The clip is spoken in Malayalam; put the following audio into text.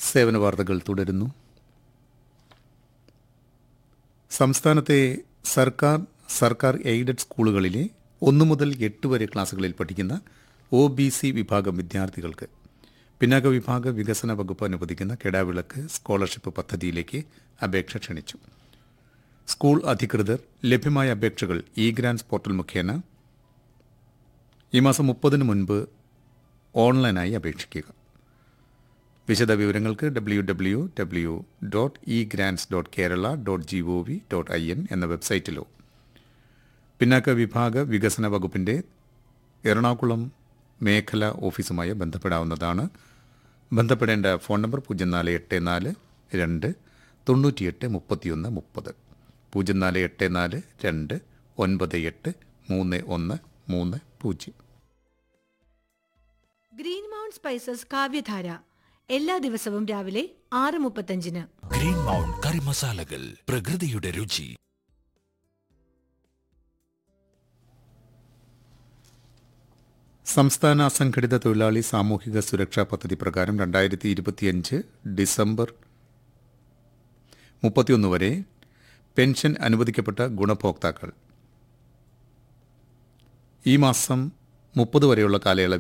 സേവന വാർത്തകൾ തുടരുന്നു സംസ്ഥാനത്തെ സർക്കാർ സർക്കാർ എയ്ഡഡ് സ്കൂളുകളിലെ ഒന്നു മുതൽ എട്ട് വരെ ക്ലാസുകളിൽ പഠിക്കുന്ന ഒ ബി സി വിഭാഗം വിദ്യാർത്ഥികൾക്ക് പിന്നാക്ക വിഭാഗ വികസന വകുപ്പ് അനുവദിക്കുന്ന കെടാവിളക്ക് സ്കോളർഷിപ്പ് പദ്ധതിയിലേക്ക് അപേക്ഷ ക്ഷണിച്ചു സ്കൂൾ അധികൃതർ ലഭ്യമായ അപേക്ഷകൾ ഇ ഗ്രാൻസ് പോർട്ടൽ മുഖേന ഈ മാസം മുപ്പതിന് മുൻപ് ഓൺലൈനായി അപേക്ഷിക്കുക വിശദ വിവരങ്ങൾക്ക് W W W dot e grants dot Kerala dot G O V dot I N എന്ന വെബ്സൈറ്റിലോ പിന്നാക്ക വിഭാഗ വികസന വകുപ്പിൻ്റെ എറണാകുളം മേഖല ഓഫീസുമായി ബന്ധപ്പെടാവുന്നതാണ് ബന്ധപ്പെടേണ്ട ഫോൺ നമ്പർ പൂജ്യം നാല് എട്ട് നാല് രണ്ട് തൊണ്ണൂറ്റിയെട്ട് മുപ്പത്തിയൊന്ന് മുപ്പത് പൂജ്യം നാല് എട്ട് നാല് രണ്ട് ഒൻപത് എട്ട് മൂന്ന് ഒന്ന് മൂന്ന് പൂജ്യം ഗ്രീൻ മൗണ്ട് സ്പൈസസ് കാവ്യധാര എല്ലാ ദിവസവും രാവിലെ ആറ് മുപ്പത്തഞ്ചിന് ഗ്രീൻ മൗണ്ട് കറി മസാലകൾ പ്രകൃതിയുടെ രുചി സംസ്ഥാന അസംഘടിത തൊഴിലാളി സാമൂഹിക സുരക്ഷാ പദ്ധതി പ്രകാരം രണ്ടായിരത്തി ഇരുപത്തിയഞ്ച് ഡിസംബർ മുപ്പത്തിയൊന്ന് വരെ പെൻഷൻ അനുവദിക്കപ്പെട്ട ഗുണഭോക്താക്കൾ ഈ മാസം മുപ്പത് വരെയുള്ള കാലയളവിൽ